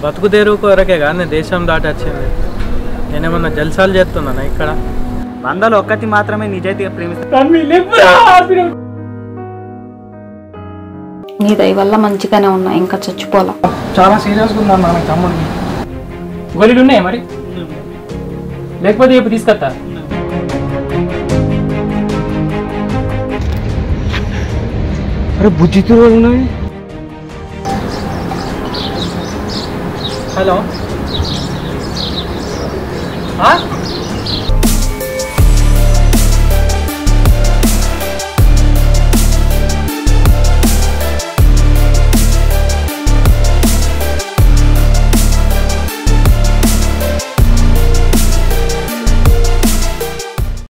బతుకు తెరువు కొరకే కానీ నేను దేశం దాటి వచ్చింది నేనేమన్నా జల్సాలు చేస్తున్నానా ఇక్కడ వందలో ఒక్కటి మాత్రమే నిజాయితీగా ప్రేమిస్తారు నీ దయ వల్ల మంచిగానే ఉన్నా ఇంకా చచ్చిపోలా చాలా సీరియస్గా ఉందన్న నా తమ్ముడికి గోళీలు ఉన్నాయి మరి లేకపోతే ఇప్పుడు తీసుకొస్తా అరే బుజ్జితో ఉన్నాయి హలో